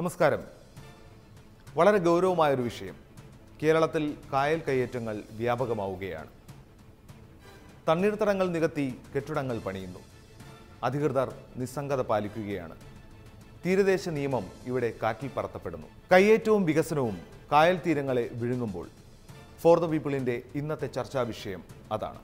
നമസ്കാരം വളരെ ഗൗരവമായൊരു വിഷയം കേരളത്തിൽ കായൽ കയ്യേറ്റങ്ങൾ വ്യാപകമാവുകയാണ് തണ്ണീർത്തടങ്ങൾ നികത്തി കെട്ടിടങ്ങൾ പണിയുന്നു അധികൃതർ നിസ്സംഗത പാലിക്കുകയാണ് തീരദേശ നിയമം ഇവിടെ കാറ്റിൽ പറത്തപ്പെടുന്നു കയ്യേറ്റവും വികസനവും കായൽ തീരങ്ങളെ വിഴുങ്ങുമ്പോൾ ഫോർ ദ പീപ്പിളിന്റെ ഇന്നത്തെ ചർച്ചാ വിഷയം അതാണ്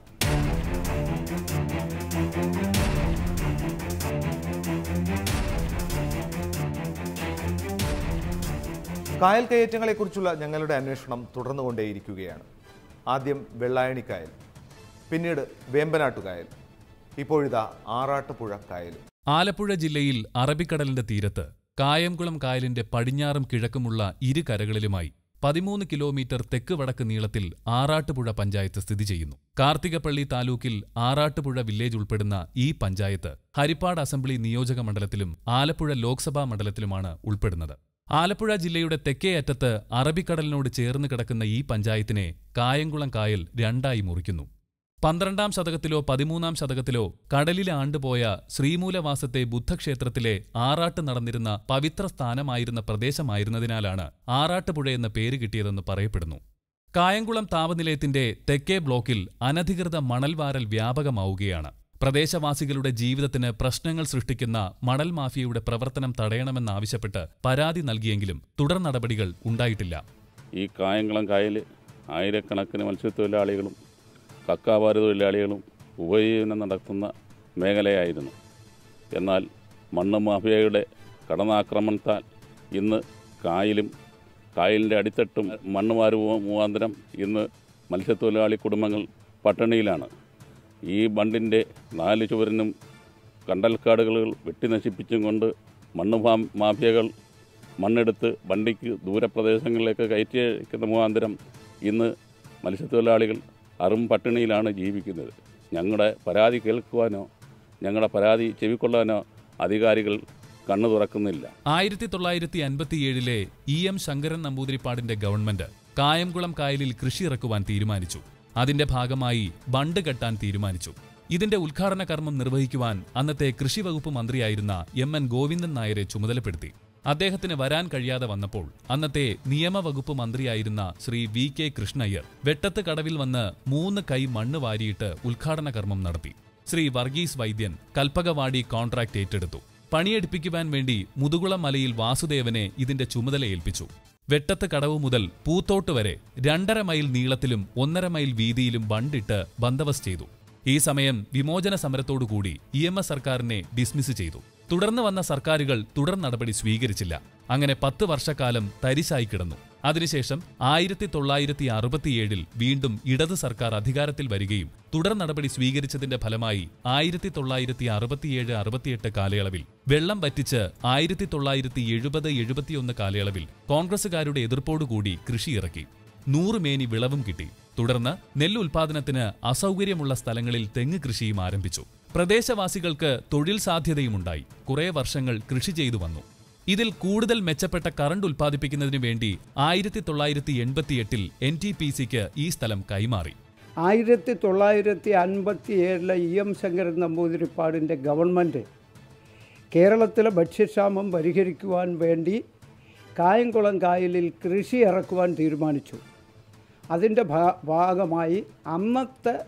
കായൽ കയറ്റങ്ങളെക്കുറിച്ചുള്ള ഞങ്ങളുടെ അന്വേഷണം തുടർന്നുകൊണ്ടേയിരിക്കുകയാണ് ആദ്യം വെള്ളായണിക്കായൽ പിന്നീട് വേമ്പനാട്ടുകായൽ ഇപ്പോഴിതാ ആറാട്ടുപുഴ കായലും ആലപ്പുഴ ജില്ലയിൽ അറബിക്കടലിന്റെ തീരത്ത് കായംകുളം കായലിന്റെ പടിഞ്ഞാറും കിഴക്കുമുള്ള ഇരു കരകളിലുമായി പതിമൂന്ന് കിലോമീറ്റർ തെക്ക് വടക്ക് നീളത്തിൽ ആറാട്ടുപുഴ പഞ്ചായത്ത് സ്ഥിതി ചെയ്യുന്നു കാർത്തികപ്പള്ളി താലൂക്കിൽ ആറാട്ടുപുഴ വില്ലേജ് ഉൾപ്പെടുന്ന ഈ പഞ്ചായത്ത് ഹരിപ്പാട് അസംബ്ലി നിയോജക മണ്ഡലത്തിലും ആലപ്പുഴ ലോക്സഭാ മണ്ഡലത്തിലുമാണ് ഉൾപ്പെടുന്നത് ആലപ്പുഴ ജില്ലയുടെ തെക്കേ അറ്റത്ത് അറബിക്കടലിനോട് ചേർന്ന് കിടക്കുന്ന ഈ പഞ്ചായത്തിനെ കായംകുളം കായൽ രണ്ടായി മുറിക്കുന്നു പന്ത്രണ്ടാം ശതകത്തിലോ പതിമൂന്നാം ശതകത്തിലോ കടലിലെ ആണ്ടുപോയ ശ്രീമൂലവാസത്തെ ബുദ്ധക്ഷേത്രത്തിലെ ആറാട്ട് നടന്നിരുന്ന പവിത്ര സ്ഥാനമായിരുന്ന പ്രദേശമായിരുന്നതിനാലാണ് ആറാട്ടുപുഴ എന്ന പേര് കിട്ടിയതെന്ന് പറയപ്പെടുന്നു കായംകുളം താപനിലയത്തിന്റെ തെക്കേ ബ്ലോക്കിൽ അനധികൃത മണൽവാരൽ വ്യാപകമാവുകയാണ് പ്രദേശവാസികളുടെ ജീവിതത്തിന് പ്രശ്നങ്ങൾ സൃഷ്ടിക്കുന്ന മണൽ മാഫിയയുടെ പ്രവർത്തനം തടയണമെന്നാവശ്യപ്പെട്ട് പരാതി നൽകിയെങ്കിലും തുടർ നടപടികൾ ഉണ്ടായിട്ടില്ല ഈ കായംകുളം കായൽ ആയിരക്കണക്കിന് മത്സ്യത്തൊഴിലാളികളും കക്കാവാര തൊഴിലാളികളും ഉപജീവനം നടത്തുന്ന മേഖലയായിരുന്നു എന്നാൽ മണ്ണ് മാഫിയയുടെ കടന്നാക്രമണത്താൽ ഇന്ന് കായലും കായലിൻ്റെ അടിത്തട്ടും മണ്ണുമാര് മുഖാന്തരം ഇന്ന് മത്സ്യത്തൊഴിലാളി കുടുംബങ്ങൾ പട്ടിണിയിലാണ് ഈ ബണ്ടിൻ്റെ നാല് ചുവരിനും കണ്ടൽക്കാടുകൾ വെട്ടി നശിപ്പിച്ചും കൊണ്ട് മണ്ണ് മാ- മാഫിയകൾ മണ്ണെടുത്ത് വണ്ടിക്ക് ദൂരപ്രദേശങ്ങളിലേക്ക് കയറ്റി അയക്കുന്ന മുഖാന്തരം ഇന്ന് മത്സ്യത്തൊഴിലാളികൾ അറും പട്ടിണിയിലാണ് ജീവിക്കുന്നത് ഞങ്ങളുടെ പരാതി കേൾക്കുവാനോ ഞങ്ങളുടെ പരാതി ചെവിക്കൊള്ളാനോ അധികാരികൾ കണ്ണു തുറക്കുന്നില്ല ആയിരത്തി തൊള്ളായിരത്തി അൻപത്തിയേഴിലെ ഇ എം ശങ്കരൻ നമ്പൂതിരിപ്പാടിന്റെ ഗവൺമെന്റ് കായംകുളം കായലിൽ കൃഷി ഇറക്കുവാൻ തീരുമാനിച്ചു അതിന്റെ ഭാഗമായി ബണ്ട് കെട്ടാൻ തീരുമാനിച്ചു ഇതിന്റെ ഉദ്ഘാടന കർമ്മം നിർവഹിക്കുവാൻ അന്നത്തെ കൃഷി വകുപ്പ് മന്ത്രിയായിരുന്ന എം എൻ ഗോവിന്ദൻ നായരെ ചുമതലപ്പെടുത്തി അദ്ദേഹത്തിന് വരാൻ കഴിയാതെ വന്നപ്പോൾ അന്നത്തെ നിയമവകുപ്പ് മന്ത്രിയായിരുന്ന ശ്രീ വി കെ കൃഷ്ണയ്യർ വെട്ടത്ത് കടവിൽ വന്ന് മൂന്ന് കൈ മണ്ണ് വാരിയിട്ട് ഉദ്ഘാടന കർമ്മം നടത്തി ശ്രീ വർഗീസ് വൈദ്യൻ കൽപ്പകവാടി കോൺട്രാക്ട് ഏറ്റെടുത്തു പണിയെടുപ്പിക്കുവാൻ വേണ്ടി മുതുകുളം മലയിൽ വാസുദേവനെ ഇതിന്റെ ചുമതല ഏൽപ്പിച്ചു വെട്ടത്ത് കടവ് മുതൽ പൂത്തോട്ട് വരെ രണ്ടര മൈൽ നീളത്തിലും ഒന്നര മൈൽ വീതിയിലും ബണ്ടിട്ട് ബന്ദോബസ്ത് ചെയ്തു ഈ സമയം വിമോചന സമരത്തോടുകൂടി ഇ എം എസ് സർക്കാരിനെ ഡിസ്മിസ് ചെയ്തു തുടർന്ന് വന്ന സർക്കാരുകൾ തുടർ നടപടി സ്വീകരിച്ചില്ല അങ്ങനെ പത്ത് വർഷക്കാലം തരിശായി കിടന്നു അതിനുശേഷം ആയിരത്തി തൊള്ളായിരത്തി അറുപത്തിയേഴിൽ വീണ്ടും ഇടത് സർക്കാർ അധികാരത്തിൽ വരികയും തുടർ നടപടി സ്വീകരിച്ചതിന്റെ ഫലമായി ആയിരത്തി തൊള്ളായിരത്തി അറുപത്തിയേഴ് അറുപത്തിയെട്ട് കാലയളവിൽ വെള്ളം വറ്റിച്ച് ആയിരത്തി തൊള്ളായിരത്തി എഴുപത് എഴുപത്തിയൊന്ന് കാലയളവിൽ കോൺഗ്രസുകാരുടെ എതിർപ്പോടുകൂടി കൃഷി ഇറക്കി നൂറ് മേനി വിളവും കിട്ടി തുടർന്ന് നെല്ല് ഉൽപാദനത്തിന് അസൗകര്യമുള്ള സ്ഥലങ്ങളിൽ തെങ്ങ് കൃഷിയും ആരംഭിച്ചു പ്രദേശവാസികൾക്ക് തൊഴിൽ സാധ്യതയുമുണ്ടായി കുറേ വർഷങ്ങൾ കൃഷി ചെയ്തു വന്നു ഇതിൽ കൂടുതൽ മെച്ചപ്പെട്ട കറണ്ട് ഉൽപ്പാദിപ്പിക്കുന്നതിനു വേണ്ടി ആയിരത്തി തൊള്ളായിരത്തി എൺപത്തിയെട്ടിൽ എൻ ടി പി സിക്ക് ഈ സ്ഥലം കൈമാറി ആയിരത്തി തൊള്ളായിരത്തി അൻപത്തി ഏഴിലെ ഇ എം ശങ്കരൻ നമ്പൂതിരിപ്പാടിൻ്റെ ഗവൺമെൻറ് കേരളത്തിലെ ഭക്ഷ്യക്ഷാമം പരിഹരിക്കുവാൻ വേണ്ടി കായംകുളം കായലിൽ കൃഷി ഇറക്കുവാൻ തീരുമാനിച്ചു അതിൻ്റെ ഭാ- ഭാഗമായി അന്നത്തെ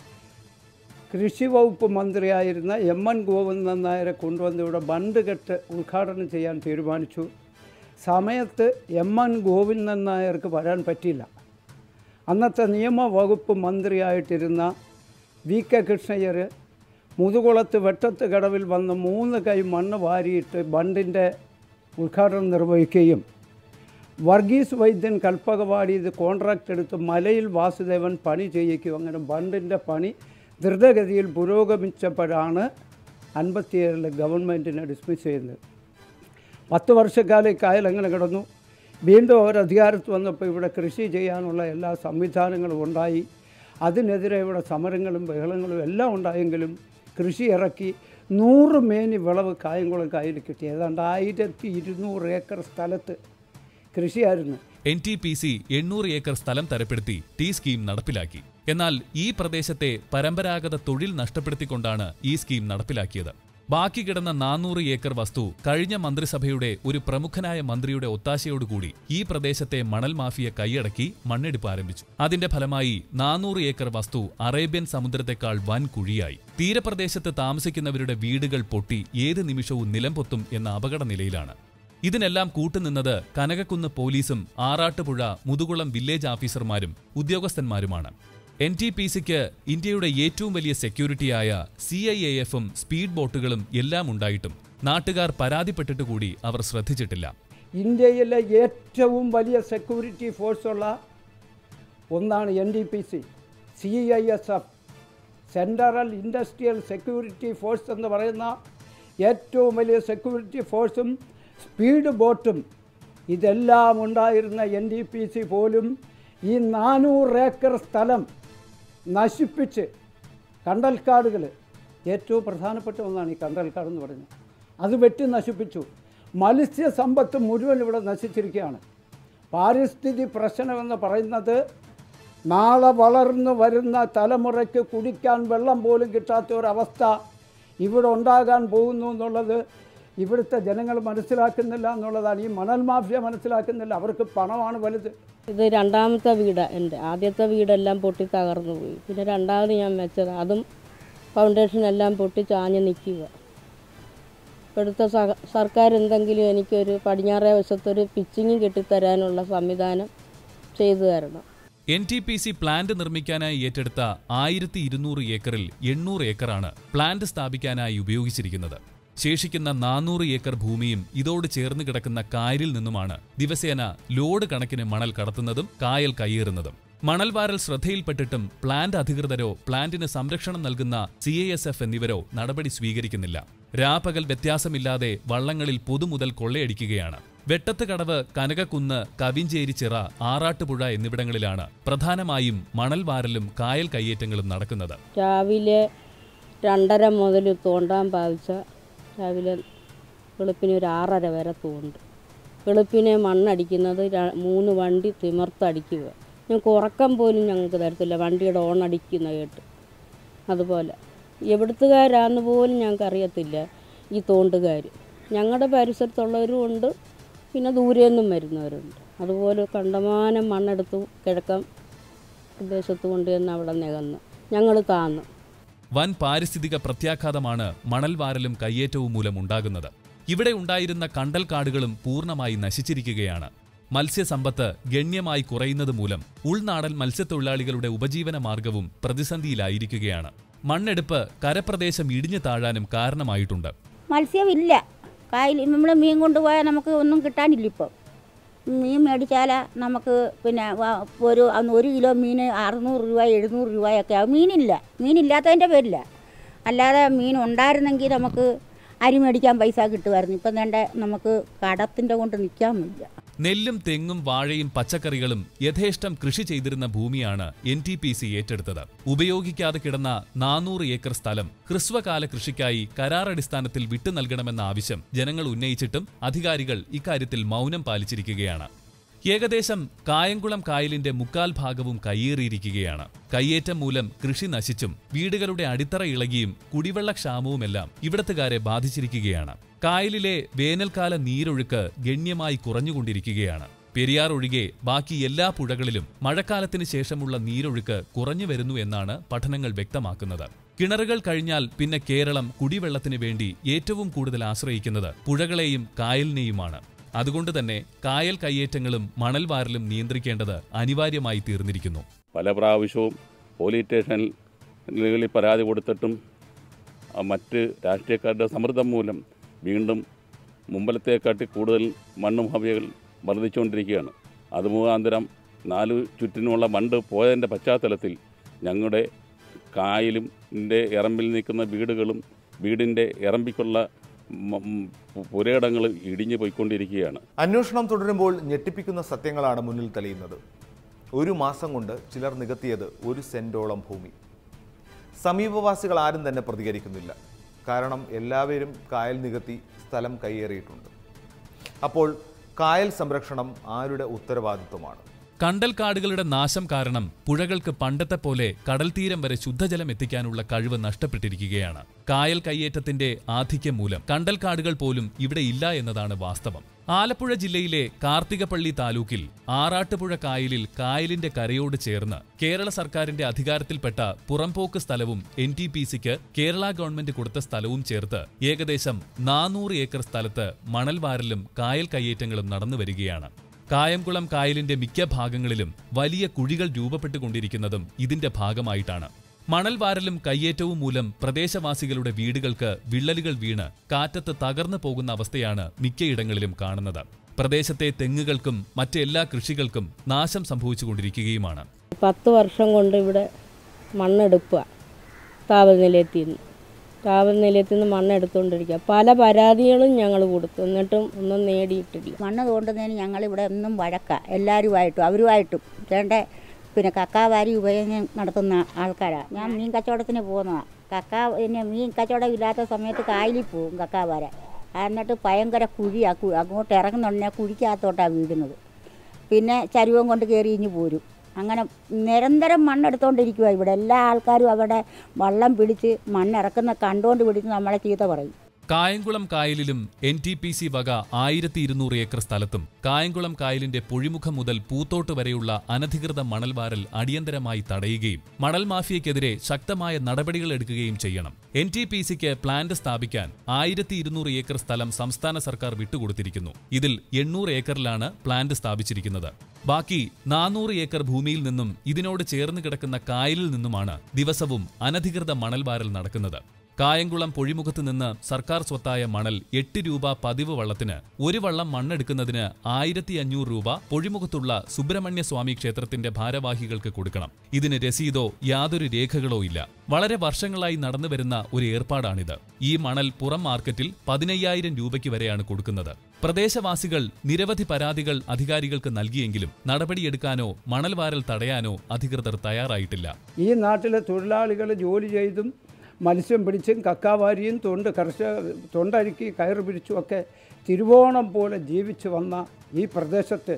കൃഷി വകുപ്പ് മന്ത്രിയായിരുന്ന എം എൻ ഗോവിന്ദൻ നായരെ കൊണ്ടുവന്ന് ഇവിടെ ബണ്ട് കെട്ട് ഉദ്ഘാടനം ചെയ്യാൻ തീരുമാനിച്ചു സമയത്ത് എം എൻ ഗോവിന്ദൻ നായർക്ക് വരാൻ പറ്റിയില്ല അന്നത്തെ നിയമവകുപ്പ് മന്ത്രിയായിട്ടിരുന്ന വി കെ കൃഷ്ണയ്യർ മുതുകുളത്ത് വെട്ടത്ത് കടവിൽ വന്ന് മൂന്ന് കൈ മണ്ണ് വാരിയിട്ട് ബണ്ടിൻ്റെ ഉദ്ഘാടനം നിർവഹിക്കുകയും വർഗീസ് വൈദ്യൻ കൽപ്പകവാടി ഇത് കോൺട്രാക്റ്റ് എടുത്ത് മലയിൽ വാസുദേവൻ പണി ചെയ്യിക്കും അങ്ങനെ ബണ്ടിൻ്റെ പണി ദ്രുതഗതിയിൽ പുരോഗമിച്ചപ്പോഴാണ് അൻപത്തിയേഴിൽ ഗവൺമെൻറ്റിനെ ഡിസ്മിസ് ചെയ്യുന്നത് പത്ത് വർഷക്കാലം ഈ കായൽ അങ്ങനെ കിടന്നു വീണ്ടും അവർ അധികാരത്ത് വന്നപ്പോൾ ഇവിടെ കൃഷി ചെയ്യാനുള്ള എല്ലാ സംവിധാനങ്ങളും ഉണ്ടായി അതിനെതിരെ ഇവിടെ സമരങ്ങളും ബഹളങ്ങളും എല്ലാം ഉണ്ടായെങ്കിലും കൃഷി ഇറക്കി നൂറ് മേനി വിളവ് കായംകുളം കായൽ കിട്ടി ഏതാണ്ട് ആയിരത്തി ഇരുന്നൂറ് ഏക്കർ സ്ഥലത്ത് കൃഷിയായിരുന്നു എൻ ടി പി സി എണ്ണൂറ് ഏക്കർ സ്ഥലം തരപ്പെടുത്തി ടി സ്കീം നടപ്പിലാക്കി എന്നാൽ ഈ പ്രദേശത്തെ പരമ്പരാഗത തൊഴിൽ നഷ്ടപ്പെടുത്തിക്കൊണ്ടാണ് ഈ സ്കീം നടപ്പിലാക്കിയത് ബാക്കി കിടന്ന നാനൂറ് ഏക്കർ വസ്തു കഴിഞ്ഞ മന്ത്രിസഭയുടെ ഒരു പ്രമുഖനായ മന്ത്രിയുടെ ഒത്താശയോടുകൂടി ഈ പ്രദേശത്തെ മണൽ മാഫിയ കൈയടക്കി മണ്ണെടുപ്പ് ആരംഭിച്ചു അതിന്റെ ഫലമായി നാനൂറ് ഏക്കർ വസ്തു അറേബ്യൻ സമുദ്രത്തെക്കാൾ വൻ കുഴിയായി തീരപ്രദേശത്ത് താമസിക്കുന്നവരുടെ വീടുകൾ പൊട്ടി ഏത് നിമിഷവും നിലംപൊത്തും എന്ന അപകട നിലയിലാണ് ഇതിനെല്ലാം കൂട്ടുനിന്നത് കനകക്കുന്ന് പോലീസും ആറാട്ടുപുഴ മുതുകുളം വില്ലേജ് ഓഫീസർമാരും ഉദ്യോഗസ്ഥന്മാരുമാണ് എൻ ടി പി സിക്ക് ഇന്ത്യയുടെ ഏറ്റവും വലിയ സെക്യൂരിറ്റിയായ സി ഐ എ എഫും സ്പീഡ് ബോട്ടുകളും എല്ലാം ഉണ്ടായിട്ടും നാട്ടുകാർ പരാതിപ്പെട്ടിട്ട് കൂടി അവർ ശ്രദ്ധിച്ചിട്ടില്ല ഇന്ത്യയിലെ ഏറ്റവും വലിയ സെക്യൂരിറ്റി ഫോഴ്സുള്ള ഒന്നാണ് N D P C C I S F central industrial security force എന്ന് പറയുന്ന ഏറ്റവും വലിയ സെക്യൂരിറ്റി ഫോഴ്സും സ്പീഡ് ബോട്ടും ഇതെല്ലാം ഉണ്ടായിരുന്ന എൻ ഡി പി സി പോലും ഈ നാനൂറ് ഏക്കർ സ്ഥലം നശിപ്പിച്ച് കണ്ടൽക്കാടുകൾ ഏറ്റവും പ്രധാനപ്പെട്ട ഒന്നാണ് ഈ കണ്ടൽക്കാട് എന്ന് പറയുന്നത് അത് വെട്ടി നശിപ്പിച്ചു മത്സ്യസമ്പത്ത് മുഴുവൻ ഇവിടെ നശിച്ചിരിക്കുകയാണ് പാരിസ്ഥിതി പ്രശ്നമെന്ന് പറയുന്നത് നാളെ വളർന്നു വരുന്ന തലമുറയ്ക്ക് കുടിക്കാൻ വെള്ളം പോലും കിട്ടാത്ത ഒരവസ്ഥ ഇവിടെ ഉണ്ടാകാൻ പോകുന്നു എന്നുള്ളത് ഇവിടുത്തെ ജനങ്ങൾ മനസ്സിലാക്കുന്നില്ല എന്നുള്ളതാണ് ഈ മണൽ മാഫിയ മനസ്സിലാക്കുന്നില്ല അവർക്ക് പണമാണ് വലുത് ഇത് രണ്ടാമത്തെ വീടാണ് എൻ്റെ ആദ്യത്തെ വീടെല്ലാം പൊട്ടി തകർന്നു പോയി പിന്നെ രണ്ടാമത് ഞാൻ വെച്ചത് അതും ഫൗണ്ടേഷൻ എല്ലാം പൊട്ടി ചാഞ്ഞ് നിൽക്കുക ഇവിടുത്തെ സഹ സർക്കാർ എന്തെങ്കിലും എനിക്കൊരു പടിഞ്ഞാറേ വശത്തൊരു പിച്ചിങ് കെട്ടിത്തരാനുള്ള സംവിധാനം ചെയ്തു തരണം N T P C plant നിർമ്മിക്കാനായി ഏറ്റെടുത്ത ആയിരത്തി ഇരുന്നൂറ് ഏക്കറിൽ എണ്ണൂറ് ഏക്കറാണ് പ്ലാന്റ് സ്ഥാപിക്കാനായി ഉപയോഗിച്ചിരിക്കുന്നത് ശേഷിക്കുന്ന നാനൂറ് ഏക്കർ ഭൂമിയും ഇതോട് ചേർന്ന് കിടക്കുന്ന കായലിൽ നിന്നുമാണ് ദിവസേന ലോഡ് കണക്കിന് മണൽ കടത്തുന്നതും കായൽ കയ്യേറുന്നതും മണൽ വാരൽ ശ്രദ്ധയിൽപ്പെട്ടിട്ടും പ്ലാന്റ് അധികൃതരോ പ്ലാന്റിന് സംരക്ഷണം നൽകുന്ന സി എന്നിവരോ നടപടി സ്വീകരിക്കുന്നില്ല രാപകൽ വ്യത്യാസമില്ലാതെ വള്ളങ്ങളിൽ പൊതുമുതൽ കൊള്ളയടിക്കുകയാണ് വെട്ടത്ത് കടവ് കനകക്കുന്ന് കവിഞ്ചേരി ചിറ ആറാട്ടുപുഴ എന്നിവിടങ്ങളിലാണ് പ്രധാനമായും മണൽ വാരലും കായൽ കയ്യേറ്റങ്ങളും നടക്കുന്നത് രാവിലെ രണ്ടര മുതൽ തോണ്ടാൻ പാവിച്ച രാവിലെ വെളുപ്പിന് ഒരു ആറര വരെ തോണ്ട് വെളുപ്പിനെ മണ്ണടിക്കുന്നത് ര- മൂന്ന് വണ്ടി തിമർത്തടിക്കുക ഞങ്ങൾക്ക് ഉറക്കം പോലും ഞങ്ങൾക്ക് തരത്തില്ല വണ്ടിയുടെ ഓൺ അടിക്കുന്ന കേട്ട് അതുപോലെ എവിടുത്തുകാരാന്ന് പോലും ഞങ്ങൾക്ക് അറിയത്തില്ല ഈ തോണ്ടുകാർ ഞങ്ങളുടെ പരിസരത്തുള്ളവരും ഉണ്ട് പിന്നെ ദൂരെ നിന്നും വരുന്നവരുണ്ട് അതുപോലെ കണ്ടമാനം മണ്ണെടുത്തു കിഴക്കൻ പ്രദേശത്ത് കൊണ്ടുവന്ന് അവിടെ നികന്ന് ഞങ്ങൾ താന്നു വൻ പാരിസ്ഥിതിക പ്രത്യാഘാതമാണ് മണൽ വാരലും കയ്യേറ്റവും മൂലം ഉണ്ടാകുന്നത് ഇവിടെ ഉണ്ടായിരുന്ന കണ്ടൽക്കാടുകളും പൂർണ്ണമായി നശിച്ചിരിക്കുകയാണ് മത്സ്യസമ്പത്ത് ഗണ്യമായി കുറയുന്നത് മൂലം ഉൾനാടൻ മത്സ്യത്തൊഴിലാളികളുടെ ഉപജീവന മാർഗവും പ്രതിസന്ധിയിലായിരിക്കുകയാണ് മണ്ണെടുപ്പ് കരപ്രദേശം ഇടിഞ്ഞു താഴാനും കാരണമായിട്ടുണ്ട് മത്സ്യമില്ല കായൽ നമ്മൾ മീൻ കൊണ്ടുപോയാൽ നമുക്ക് ഒന്നും കിട്ടാനില്ല ഇപ്പോൾ മീൻ മേടിച്ചാൽ നമുക്ക് പിന്നെ വ- ഒരു അന്ന് ഒരു കിലോ മീൻ അറുന്നൂറ് രൂപ എഴുന്നൂറ് രൂപയൊക്കെ ആവും മീനില്ല മീനില്ലാത്തതിൻ്റെ പേരില്ല അല്ലാതെ മീൻ ഉണ്ടായിരുന്നെങ്കിൽ നമുക്ക് അരി മേടിക്കാൻ പൈസ കിട്ടുമായിരുന്നു ഇപ്പം വേണ്ട നമുക്ക് കടത്തിൻ്റെ കൊണ്ട് നിൽക്കാൻ വയ്യ നെല്ലും തെങ്ങും വാഴയും പച്ചക്കറികളും യഥേഷ്ടം കൃഷി ചെയ്തിരുന്ന ഭൂമിയാണ് എൻ ടി പി സി ഏറ്റെടുത്തത് ഉപയോഗിക്കാതെ കിടന്ന നാനൂറ് ഏക്കർ സ്ഥലം ഹ്രസ്വകാല കൃഷിക്കായി കരാറടിസ്ഥാനത്തിൽ വിട്ടു നൽകണമെന്ന ആവശ്യം ജനങ്ങൾ ഉന്നയിച്ചിട്ടും അധികാരികൾ ഇക്കാര്യത്തിൽ മൗനം പാലിച്ചിരിക്കുകയാണ് ഏകദേശം കായംകുളം കായലിന്റെ മുക്കാൽ ഭാഗവും കയ്യേറിയിരിക്കുകയാണ് കയ്യേറ്റം മൂലം കൃഷി നശിച്ചും വീടുകളുടെ അടിത്തറ ഇളകിയും കുടിവെള്ളക്ഷാമവുമെല്ലാം ഇവിടത്തുകാരെ ബാധിച്ചിരിക്കുകയാണ് കായലിലെ വേനൽക്കാല നീരൊഴുക്ക് ഗണ്യമായി കുറഞ്ഞുകൊണ്ടിരിക്കുകയാണ് പെരിയാർ ഒഴികെ ബാക്കി എല്ലാ പുഴകളിലും മഴക്കാലത്തിന് ശേഷമുള്ള നീരൊഴുക്ക് കുറഞ്ഞു വരുന്നു എന്നാണ് പഠനങ്ങൾ വ്യക്തമാക്കുന്നത് കിണറുകൾ കഴിഞ്ഞാൽ പിന്നെ കേരളം കുടിവെള്ളത്തിന് വേണ്ടി ഏറ്റവും കൂടുതൽ ആശ്രയിക്കുന്നത് പുഴകളെയും കായലിനെയുമാണ് അതുകൊണ്ട് തന്നെ കായൽ കയ്യേറ്റങ്ങളും മണൽ വാരലും നിയന്ത്രിക്കേണ്ടത് അനിവാര്യമായി തീർന്നിരിക്കുന്നു പല പ്രാവശ്യവും പോലീസ് സ്റ്റേഷനിൽ പരാതി കൊടുത്തിട്ടും ആ മറ്റ് രാഷ്ട്രീയക്കാരുടെ സമ്മർദ്ദം മൂലം വീണ്ടും മുമ്പലത്തെക്കാട്ടി കൂടുതൽ മണ്ണ് മാഫിയകൾ വർദ്ധിച്ചുകൊണ്ടിരിക്കുകയാണ് അത് മുഖാന്തരം നാലു ചുറ്റിനുമുള്ള മണ്ട് പോയതിൻ്റെ പശ്ചാത്തലത്തിൽ ഞങ്ങളുടെ കായലും ൻ്റെ ഇറമ്പിൽ നിൽക്കുന്ന വീടുകളും വീടിൻ്റെ ഇറമ്പിക്കുള്ള മ- ഉം പുരയിടങ്ങളും ഇടിഞ്ഞു പോയിക്കൊണ്ടിരിക്കുകയാണ് അന്വേഷണം തുടരുമ്പോൾ ഞെട്ടിപ്പിക്കുന്ന സത്യങ്ങളാണ് മുന്നിൽ തെളിയുന്നത് ഒരു മാസം കൊണ്ട് ചിലർ നികത്തിയത് ഒരു സെന്റോളം ഭൂമി സമീപവാസികൾ ആരും തന്നെ പ്രതികരിക്കുന്നില്ല കാരണം എല്ലാവരും കായൽ നികത്തി സ്ഥലം കൈയേറിയിട്ടുണ്ട് അപ്പോൾ കായൽ സംരക്ഷണം ആരുടെ ഉത്തരവാദിത്വമാണ് കണ്ടൽക്കാടുകളുടെ നാശം കാരണം പുഴകൾക്ക് പണ്ടത്തെ പോലെ കടൽത്തീരം വരെ ശുദ്ധജലം എത്തിക്കാനുള്ള കഴിവ് നഷ്ടപ്പെട്ടിരിക്കുകയാണ് കായൽ കയ്യേറ്റത്തിന്റെ ആധിക്യം മൂലം കണ്ടൽക്കാടുകൾ പോലും ഇവിടെ ഇല്ല എന്നതാണ് വാസ്തവം ആലപ്പുഴ ജില്ലയിലെ കാർത്തികപ്പള്ളി താലൂക്കിൽ ആറാട്ടുപുഴ കായലിൽ കായലിന്റെ കരയോട് ചേർന്ന് കേരള സർക്കാരിന്റെ അധികാരത്തിൽപ്പെട്ട പുറംപോക്ക് സ്ഥലവും എൻ ടി പി സിക്ക് കേരള ഗവൺമെന്റ് കൊടുത്ത സ്ഥലവും ചേർത്ത് ഏകദേശം നാനൂറ് ഏക്കർ സ്ഥലത്ത് മണൽവാരലും കായൽ കയ്യേറ്റങ്ങളും നടന്നു വരികയാണ് കായംകുളം കായലിന്റെ മിക്ക ഭാഗങ്ങളിലും വലിയ കുഴികൾ രൂപപ്പെട്ടുകൊണ്ടിരിക്കുന്നതും ഇതിന്റെ ഭാഗമായിട്ടാണ് മണൽവാരലും കയ്യേറ്റവും മൂലം പ്രദേശവാസികളുടെ വീടുകൾക്ക് വിള്ളലുകൾ വീണ് കാറ്റത്ത് തകർന്നു പോകുന്ന അവസ്ഥയാണ് മിക്കയിടങ്ങളിലും കാണുന്നത് പ്രദേശത്തെ തെങ്ങുകൾക്കും മറ്റെല്ലാ കൃഷികൾക്കും നാശം സംഭവിച്ചുകൊണ്ടിരിക്കുകയുമാണ് പത്ത് വർഷം കൊണ്ട് ഇവിടെ മണ്ണെടുക്കുക താപനിലയത്തിൽ നിന്ന് താപനിലയത്തിൽ നിന്ന് മണ്ണെടുത്തുകൊണ്ടിരിക്കുക പല പരാതികളും ഞങ്ങൾ കൊടുത്തു എന്നിട്ടും ഒന്നും നേടിയിട്ടില്ല മണ്ണ് തോണ്ടുന്നതിന് ഞങ്ങളിവിടെ എന്നും വഴക്കാണ് എല്ലാവരുമായിട്ടും അവരുമായിട്ടും വേണ്ട പിന്നെ കക്കാവാരി ഉപയോഗം നടത്തുന്ന ആൾക്കാരാണ് ഞാൻ മീൻ കച്ചവടത്തിന് പോകുന്നതാണ് കക്ക പിന്നെ മീൻ കച്ചവടം ഇല്ലാത്ത സമയത്ത് കായലിൽ പോകും കക്കാവാര എന്നിട്ട് ഭയങ്കര കുഴിയാണ് കു അങ്ങോട്ട് ഇറങ്ങുന്നുണ്ടെങ്കിൽ കുഴിക്കകത്തോട്ടാണ് വീഴുന്നത് പിന്നെ ചരുവം കൊണ്ട് കയറി ഇഞ്ഞ് പോരും അങ്ങനെ നിരന്തരം മണ്ണെടുത്തുകൊണ്ടിരിക്കുക ഇവിടെ എല്ലാ ആൾക്കാരും അവിടെ വള്ളം പിടിച്ച് മണ്ണിറക്കുന്ന കണ്ടുകൊണ്ട് പിടിച്ച് നമ്മളെ ചീത്ത പറയും കായംകുളം കായലിലും എൻ ടി പി സി വക ആയിരത്തി ഇരുന്നൂറ് ഏക്കർ സ്ഥലത്തും കായംകുളം കായലിന്റെ പൊഴിമുഖം മുതൽ പൂത്തോട്ട് വരെയുള്ള അനധികൃത മണൽവാരൽ അടിയന്തരമായി തടയുകയും മണൽ മാഫിയയ്ക്കെതിരെ ശക്തമായ നടപടികൾ എടുക്കുകയും ചെയ്യണം എൻ ടി പി സിക്ക് പ്ലാന്റ് സ്ഥാപിക്കാൻ ആയിരത്തി ഇരുന്നൂറ് ഏക്കർ സ്ഥലം സംസ്ഥാന സർക്കാർ വിട്ടുകൊടുത്തിരിക്കുന്നു ഇതിൽ എണ്ണൂറ് ഏക്കറിലാണ് പ്ലാന്റ് സ്ഥാപിച്ചിരിക്കുന്നത് ബാക്കി നാനൂറ് ഏക്കർ ഭൂമിയിൽ നിന്നും ഇതിനോട് ചേർന്ന് കിടക്കുന്ന കായലിൽ നിന്നുമാണ് ദിവസവും അനധികൃത മണൽവാരൽ നടക്കുന്നത് കായംകുളം പൊഴിമുഖത്ത് നിന്ന് സർക്കാർ സ്വത്തായ മണൽ എട്ട് രൂപ പതിവ് വള്ളത്തിന് ഒരു വള്ളം മണ്ണെടുക്കുന്നതിന് ആയിരത്തി അഞ്ഞൂറ് രൂപ പൊഴിമുഖത്തുള്ള സുബ്രഹ്മണ്യ സ്വാമി ക്ഷേത്രത്തിന്റെ ഭാരവാഹികൾക്ക് കൊടുക്കണം ഇതിന് രസീതോ യാതൊരു രേഖകളോ ഇല്ല വളരെ വർഷങ്ങളായി നടന്നുവരുന്ന ഒരു ഏർപ്പാടാണിത് ഈ മണൽ പുറം മാർക്കറ്റിൽ പതിനയ്യായിരം രൂപയ്ക്ക് വരെയാണ് കൊടുക്കുന്നത് പ്രദേശവാസികൾ നിരവധി പരാതികൾ അധികാരികൾക്ക് നൽകിയെങ്കിലും നടപടിയെടുക്കാനോ മണൽ വാരൽ തടയാനോ അധികൃതർ തയ്യാറായിട്ടില്ല ഈ നാട്ടിലെ തൊഴിലാളികൾ ജോലി ചെയ്തും മത്സ്യം പിടിച്ചും കക്കാവാരിയും തൊണ്ട് കർഷക തൊണ്ടരുക്കി കയറ് പിടിച്ചുമൊക്കെ തിരുവോണം പോലെ ജീവിച്ചു വന്ന ഈ പ്രദേശത്ത്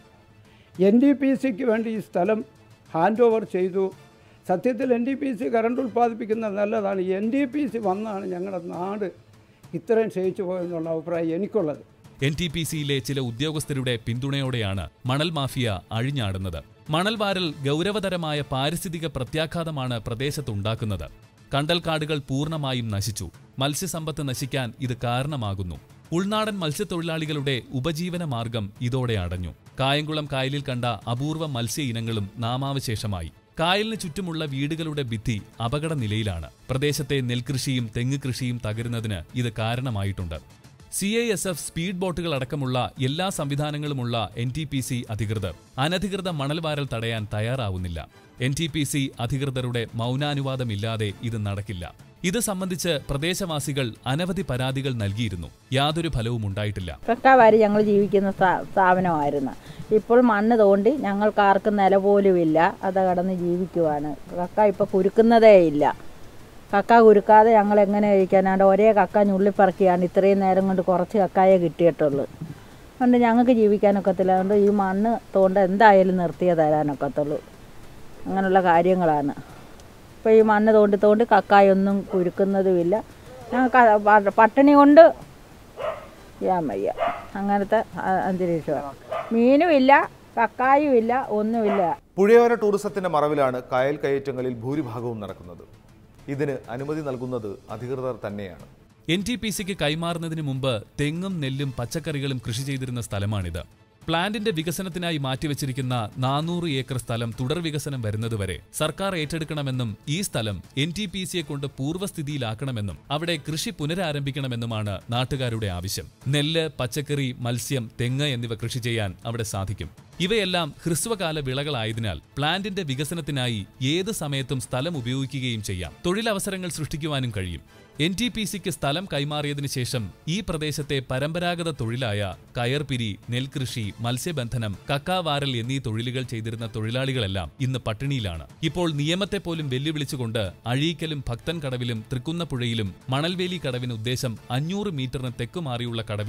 എൻ ഡി പി സിക്ക് വേണ്ടി ഈ സ്ഥലം ഹാൻഡ് ഓവർ ചെയ്തു സത്യത്തിൽ N D P C current ഉൽപ്പാദിപ്പിക്കുന്നത് നല്ലതാണ് എൻ ഡി പി സി വന്നാണ് ഞങ്ങളുടെ നാട് ഇത്രയും ക്ഷയിച്ചു പോയെന്നുള്ള അഭിപ്രായം എനിക്കുള്ളത് എൻ ടി പി സിയിലെ ചില ഉദ്യോഗസ്ഥരുടെ പിന്തുണയോടെയാണ് മണൽ മാഫിയ അഴിഞ്ഞാടുന്നത് മണൽ വാരൽ ഗൗരവതരമായ പാരിസ്ഥിതിക പ്രത്യാഘാതമാണ് പ്രദേശത്തുണ്ടാക്കുന്നത് കണ്ടൽക്കാടുകൾ പൂർണ്ണമായും നശിച്ചു മത്സ്യസമ്പത്ത് നശിക്കാൻ ഇത് കാരണമാകുന്നു ഉൾനാടൻ മത്സ്യത്തൊഴിലാളികളുടെ ഉപജീവന മാർഗം ഇതോടെ അടഞ്ഞു കായംകുളം കായലിൽ കണ്ട അപൂർവ മത്സ്യ ഇനങ്ങളും നാമാവശേഷമായി കായലിന് ചുറ്റുമുള്ള വീടുകളുടെ ഭിത്തി അപകട നിലയിലാണ് പ്രദേശത്തെ നെൽകൃഷിയും തെങ്ങ് കൃഷിയും തകരുന്നതിന് ഇത് കാരണമായിട്ടുണ്ട് C I S F speed ബോട്ടുകൾ അടക്കമുള്ള എല്ലാ സംവിധാനങ്ങളുമുള്ള എൻ ടി പി സി അധികൃതർ അനധികൃത മണൽവാരൽ തടയാൻ തയ്യാറാവുന്നില്ല എൻ ടി പി സി അധികൃതരുടെ മൗനാനുവാദമില്ലാതെ ഇത് നടക്കില്ല ഇത് സംബന്ധിച്ച് പ്രദേശവാസികൾ അനവധി പരാതികൾ നൽകിയിരുന്നു യാതൊരു ഫലവും ഉണ്ടായിട്ടില്ല കക്കാവാരി ഞങ്ങൾ ജീവിക്കുന്ന സ്ഥാ- സ്ഥാപനമായിരുന്നു ഇപ്പോൾ മണ്ണ് തോണ്ടി ഞങ്ങൾക്ക് ആർക്കും നില പോലുമില്ല അത് കടന്ന് ജീവിക്കുവാണ് കക്ക ഇപ്പോൾ കുരുക്കുന്നതേ ഇല്ല കക്ക കുരുക്കാതെ ഞങ്ങൾ എങ്ങനെ കഴിക്കാനാണ്ട് ഒരേ കക്ക ഞുള്ളിപ്പറക്കിയാണ് ഇത്രയും നേരം കൊണ്ട് കുറച്ച് കക്കായേ കിട്ടിയിട്ടുള്ളൂ അതുകൊണ്ട് ഞങ്ങൾക്ക് ജീവിക്കാനൊക്കത്തില്ല അതുകൊണ്ട് ഈ മണ്ണ് തോണ്ട എന്തായാലും നിർത്തിയേ തരാനൊക്കത്തുള്ളൂ അങ്ങനെയുള്ള കാര്യങ്ങളാണ് ഇപ്പോൾ ഈ മണ്ണ് തോണ്ടി തോണ്ടി കക്കായൊന്നും കുരുക്കുന്നതുമില്ല ഞങ്ങൾക്ക് അത് പ- പട്ടിണി കൊണ്ട് ചെയ്യാൻ വയ്യ അങ്ങനത്തെ അ- അന്തരീക്ഷമാണ് മീനും ഇല്ല കക്കായും ഇല്ല ഒന്നുമില്ല പുഴയോര ടൂറിസത്തിന്റെ മറവിലാണ് കായൽ കയറ്റങ്ങളിൽ ഭൂരിഭാഗവും നടക്കുന്നത് ഇതിന് അനുമതി നൽകുന്നത് അധികൃതർ തന്നെയാണ് എൻ ടി പി സിക്ക് കൈമാറുന്നതിന് മുമ്പ് തെങ്ങും നെല്ലും പച്ചക്കറികളും കൃഷി ചെയ്തിരുന്ന സ്ഥലമാണിത് പ്ലാന്റിന്റെ വികസനത്തിനായി മാറ്റിവെച്ചിരിക്കുന്ന നാനൂറ് ഏക്കർ സ്ഥലം തുടർ വികസനം വരുന്നതുവരെ സർക്കാർ ഏറ്റെടുക്കണമെന്നും ഈ സ്ഥലം എൻ ടി പി സിയെ കൊണ്ട് പൂർവ്വസ്ഥിതിയിലാക്കണമെന്നും അവിടെ കൃഷി പുനരാരംഭിക്കണമെന്നുമാണ് നാട്ടുകാരുടെ ആവശ്യം നെല്ല് പച്ചക്കറി മത്സ്യം തെങ്ങ് എന്നിവ കൃഷി ചെയ്യാൻ അവിടെ സാധിക്കും ഇവയെല്ലാം ഹ്രസ്വകാല വിളകളായതിനാൽ പ്ലാന്റിന്റെ വികസനത്തിനായി ഏത് സമയത്തും സ്ഥലം ഉപയോഗിക്കുകയും ചെയ്യാം തൊഴിലവസരങ്ങൾ സൃഷ്ടിക്കുവാനും കഴിയും എൻ ടി പി സിക്ക് സ്ഥലം കൈമാറിയതിനു ശേഷം ഈ പ്രദേശത്തെ പരമ്പരാഗത തൊഴിലായ കയർപിരി നെൽകൃഷി മത്സ്യബന്ധനം കക്കാവാരൽ എന്നീ തൊഴിലുകൾ ചെയ്തിരുന്ന തൊഴിലാളികളെല്ലാം ഇന്ന് പട്ടിണിയിലാണ് ഇപ്പോൾ നിയമത്തെ പോലും വെല്ലുവിളിച്ചുകൊണ്ട് അഴീക്കലും ഭക്തൻ കടവിലും തൃക്കുന്നപ്പുഴയിലും മണൽവേലി കടവിന് ഉദ്ദേശം അഞ്ഞൂറ് മീറ്ററിന് തെക്കുമാറിയുള്ള കടവിലും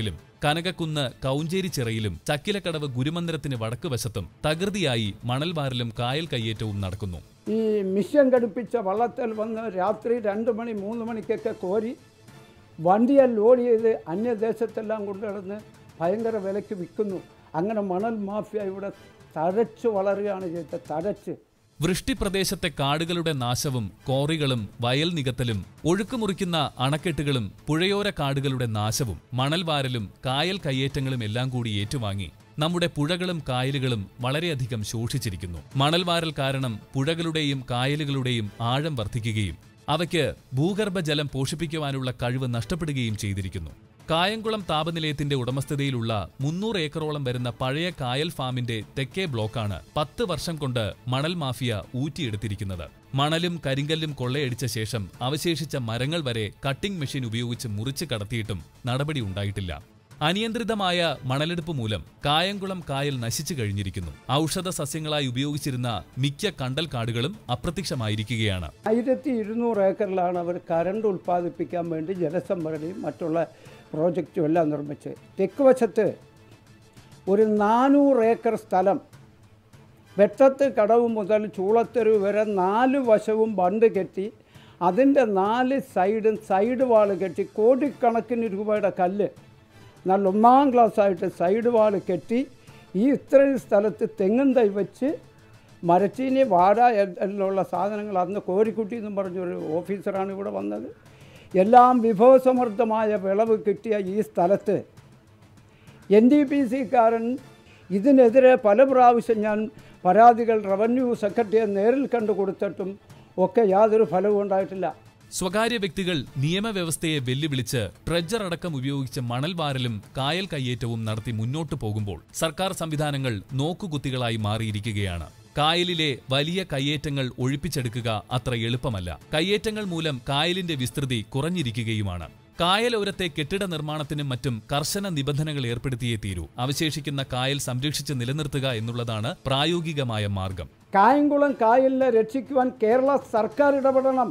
കനകക്കുന്ന് കൗഞ്ചേരി ചിറയിലും ചക്കിലക്കടവ് ഗുരുമന്ദിരത്തിന് വടക്കുവശത്തും തകൃതിയായി മണൽവാരലും കായൽ കയ്യേറ്റവും നടക്കുന്നു ഈ മിഷ്യൻ ഘടിപ്പിച്ച വള്ളത്തിൽ വന്ന് രാത്രി രണ്ട് മണി മൂന്ന് മണിക്കൊക്കെ കോരി വണ്ടിയിൽ ലോഡ് ചെയ്ത് അന്യദേശത്തെല്ലാം കൊണ്ടുനടന്ന് ഭയങ്കര വിലയ്ക്ക് വിൽക്കുന്നു അങ്ങനെ മണൽ മാഫിയ ഇവിടെ തഴച്ച് വളരുകയാണ് ചെയ്തത് തഴച്ച് വൃഷ്ടിപ്രദേശത്തെ കാടുകളുടെ നാശവും കോറികളും വയൽ നികത്തലും ഒഴുക്കുമുറിക്കുന്ന അണക്കെട്ടുകളും പുഴയോര കാടുകളുടെ നാശവും മണൽവാരലും കായൽ കയ്യേറ്റങ്ങളും എല്ലാം കൂടി ഏറ്റുവാങ്ങി നമ്മുടെ പുഴകളും കായലുകളും വളരെയധികം ശോഷിച്ചിരിക്കുന്നു മണൽവാരൽ കാരണം പുഴകളുടെയും കായലുകളുടെയും ആഴം വർദ്ധിക്കുകയും അവയ്ക്ക് ഭൂഗർഭജലം പോഷിപ്പിക്കുവാനുള്ള കഴിവ് നഷ്ടപ്പെടുകയും ചെയ്തിരിക്കുന്നു കായംകുളം താപനിലയത്തിന്റെ ഉടമസ്ഥതയിലുള്ള മുന്നൂറ് ഏക്കറോളം വരുന്ന പഴയ കായൽ ഫാമിന്റെ തെക്കേ ബ്ലോക്കാണ് പത്ത് വർഷം കൊണ്ട് മണൽ മാഫിയ ഊറ്റിയെടുത്തിരിക്കുന്നത് മണലും കരിങ്കല്ലും കൊള്ളയടിച്ച ശേഷം അവശേഷിച്ച മരങ്ങൾ വരെ കട്ടിംഗ് മെഷീൻ ഉപയോഗിച്ച് മുറിച്ച് കടത്തിയിട്ടും നടപടി ഉണ്ടായിട്ടില്ല അനിയന്ത്രിതമായ മണലെടുപ്പ് മൂലം കായംകുളം കായൽ നശിച്ചു കഴിഞ്ഞിരിക്കുന്നു ഔഷധ സസ്യങ്ങളായി ഉപയോഗിച്ചിരുന്ന മിക്ക കണ്ടൽ കാടുകളും അപ്രത്യക്ഷമായിരിക്കുകയാണ് ആയിരത്തി ഇരുന്നൂറ് ഏക്കറിലാണ് അവർ കരണ്ട് ഉൽപ്പാദിപ്പിക്കാൻ വേണ്ടി ജലസംഭരണിയും മറ്റുള്ള പ്രോജക്റ്റും എല്ലാം നിർമ്മിച്ച് തെക്ക് വശത്ത് ഒരു നാനൂറ് ഏക്കർ സ്ഥലം വെട്ടത്ത് കടവ് മുതൽ ചൂളത്തെരുവ് വരെ നാല് വശവും ബണ്ട് കെട്ടി അതിൻ്റെ നാല് സൈഡും സൈഡ് വാൾ കെട്ടി കോടിക്കണക്കിന് രൂപയുടെ കല്ല് നല്ല ഒന്നാം ക്ലാസ്സായിട്ട് സൈഡ് വാൾ കെട്ടി ഈ ഇത്രയും സ്ഥലത്ത് തെങ്ങും തൈ വെച്ച് മരച്ചീനി വാഴ എ- എല്ലാം സാധനങ്ങൾ അന്ന് കോരിക്കുട്ടി എന്നും പറഞ്ഞൊരു ഓഫീസറാണ് ഇവിടെ വന്നത് എല്ലാം വിഭവസമൃദ്ധമായ വിളവ് കിട്ടിയ ഈ സ്ഥലത്ത് എൻ ഡി പി സിക്കാരൻ ഇതിനെതിരെ പല പ്രാവശ്യം ഞാൻ പരാതികൾ റവന്യൂ സെക്രട്ടറിയെ നേരിൽ കണ്ടു കൊടുത്തിട്ടും ഒക്കെ യാതൊരു ഫലവും ഉണ്ടായിട്ടില്ല സ്വകാര്യ വ്യക്തികൾ നിയമവ്യവസ്ഥയെ വെല്ലുവിളിച്ച് ട്രെജർ അടക്കം ഉപയോഗിച്ച് മണൽ വാരലും കായൽ കയ്യേറ്റവും നടത്തി മുന്നോട്ടു പോകുമ്പോൾ സർക്കാർ സംവിധാനങ്ങൾ നോക്കുകുത്തികളായി മാറിയിരിക്കുകയാണ് കായലിലെ വലിയ കയ്യേറ്റങ്ങൾ ഒഴിപ്പിച്ചെടുക്കുക അത്ര എളുപ്പമല്ല കയ്യേറ്റങ്ങൾ മൂലം കായലിന്റെ വിസ്തൃതി കുറഞ്ഞിരിക്കുകയുമാണ് കായലോരത്തെ കെട്ടിട നിർമ്മാണത്തിനും മറ്റും കർശന നിബന്ധനകൾ ഏർപ്പെടുത്തിയേ തീരൂ അവശേഷിക്കുന്ന കായൽ സംരക്ഷിച്ച് നിലനിർത്തുക എന്നുള്ളതാണ് പ്രായോഗികമായ മാർഗം കായംകുളം കായലിനെ രക്ഷിക്കുവാൻ കേരള സർക്കാർ ഇടപെടണം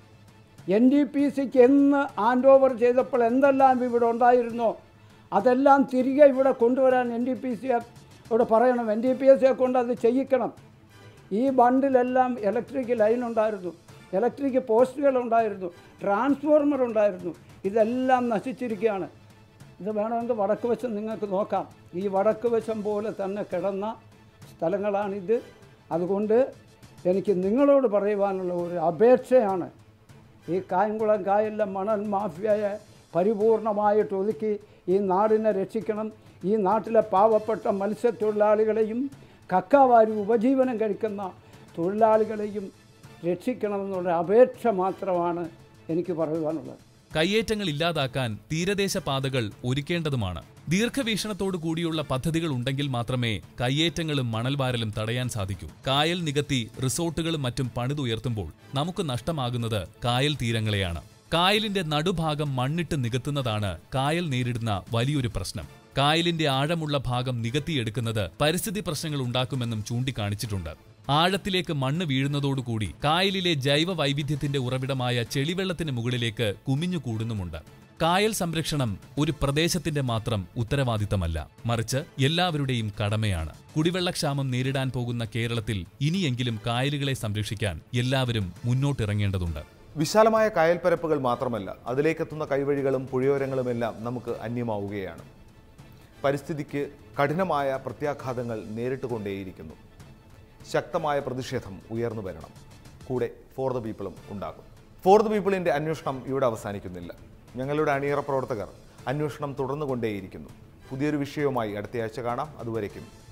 എൻ ഡി പി സിക്ക് എന്ന് ഹാൻഡ് ഓവർ ചെയ്തപ്പോൾ എന്തെല്ലാം ഇവിടെ ഉണ്ടായിരുന്നോ അതെല്ലാം തിരികെ ഇവിടെ കൊണ്ടുവരാൻ എൻ ഡി പി സിയെ ഇവിടെ പറയണം എൻ ഡി പി എസ് സിയെ കൊണ്ട് അത് ചെയ്യിക്കണം ഈ ബണ്ടിലെല്ലാം ഇലക്ട്രിക് ലൈൻ ഉണ്ടായിരുന്നു ഇലക്ട്രിക് പോസ്റ്റുകൾ ഉണ്ടായിരുന്നു ട്രാൻസ്ഫോർമർ ഉണ്ടായിരുന്നു ഇതെല്ലാം നശിച്ചിരിക്കുകയാണ് ഇത് വേണമെങ്കിൽ വടക്ക് വശം നിങ്ങൾക്ക് നോക്കാം ഈ വടക്ക് വശം പോലെ തന്നെ കിടന്ന സ്ഥലങ്ങളാണിത് അതുകൊണ്ട് എനിക്ക് നിങ്ങളോട് പറയുവാനുള്ള ഒരു അപേക്ഷയാണ് ഈ കായംകുളം കായലിലെ മണൽ മാഫിയയെ പരിപൂർണമായിട്ട് ഒതുക്കി ഈ നാടിനെ രക്ഷിക്കണം ഈ നാട്ടിലെ പാവപ്പെട്ട മത്സ്യത്തൊഴിലാളികളെയും കക്കാവാരി ഉപജീവനം കഴിക്കുന്ന തൊഴിലാളികളെയും രക്ഷിക്കണമെന്നുള്ള അപേക്ഷ മാത്രമാണ് എനിക്ക് പറയുവാനുള്ളത് കയ്യേറ്റങ്ങൾ ഇല്ലാതാക്കാൻ തീരദേശ പാതകൾ ഒരുക്കേണ്ടതുമാണ് ദീർഘവീക്ഷണത്തോടു കൂടിയുള്ള പദ്ധതികൾ ഉണ്ടെങ്കിൽ മാത്രമേ കയ്യേറ്റങ്ങളും മണൽവാരലും തടയാൻ സാധിക്കൂ കായൽ നികത്തി റിസോർട്ടുകളും മറ്റും പണിതുയർത്തുമ്പോൾ നമുക്ക് നഷ്ടമാകുന്നത് കായൽ തീരങ്ങളെയാണ് കായലിന്റെ നടുഭാഗം മണ്ണിട്ട് നികത്തുന്നതാണ് കായൽ നേരിടുന്ന വലിയൊരു പ്രശ്നം കായലിന്റെ ആഴമുള്ള ഭാഗം നികത്തിയെടുക്കുന്നത് പരിസ്ഥിതി പ്രശ്നങ്ങൾ ഉണ്ടാക്കുമെന്നും ചൂണ്ടിക്കാണിച്ചിട്ടുണ്ട് ആഴത്തിലേക്ക് മണ്ണ് വീഴുന്നതോടുകൂടി കായലിലെ ജൈവ വൈവിധ്യത്തിന്റെ ഉറവിടമായ ചെളിവെള്ളത്തിന് മുകളിലേക്ക് കുമിഞ്ഞു കൂടുന്നുമുണ്ട് കായൽ സംരക്ഷണം ഒരു പ്രദേശത്തിന്റെ മാത്രം ഉത്തരവാദിത്തമല്ല മറിച്ച് എല്ലാവരുടെയും കടമയാണ് കുടിവെള്ളക്ഷാമം നേരിടാൻ പോകുന്ന കേരളത്തിൽ ഇനിയെങ്കിലും കായലുകളെ സംരക്ഷിക്കാൻ എല്ലാവരും മുന്നോട്ടിറങ്ങേണ്ടതുണ്ട് വിശാലമായ കായൽപ്പരപ്പുകൾ മാത്രമല്ല അതിലേക്കെത്തുന്ന കൈവഴികളും പുഴയോരങ്ങളുമെല്ലാം നമുക്ക് അന്യമാവുകയാണ് പരിസ്ഥിതിക്ക് കഠിനമായ പ്രത്യാഘാതങ്ങൾ നേരിട്ടുകൊണ്ടേയിരിക്കുന്നു ശക്തമായ പ്രതിഷേധം ഉയർന്നു വരണം കൂടെ ഫോർ ദ പീപ്പിളും ഉണ്ടാകും ഫോർ ദ പീപ്പിളിൻ്റെ അന്വേഷണം ഇവിടെ അവസാനിക്കുന്നില്ല ഞങ്ങളുടെ അണിയറ പ്രവർത്തകർ അന്വേഷണം തുടർന്നുകൊണ്ടേയിരിക്കുന്നു പുതിയൊരു വിഷയവുമായി അടുത്തയാഴ്ച കാണാം അതുവരയ്ക്കും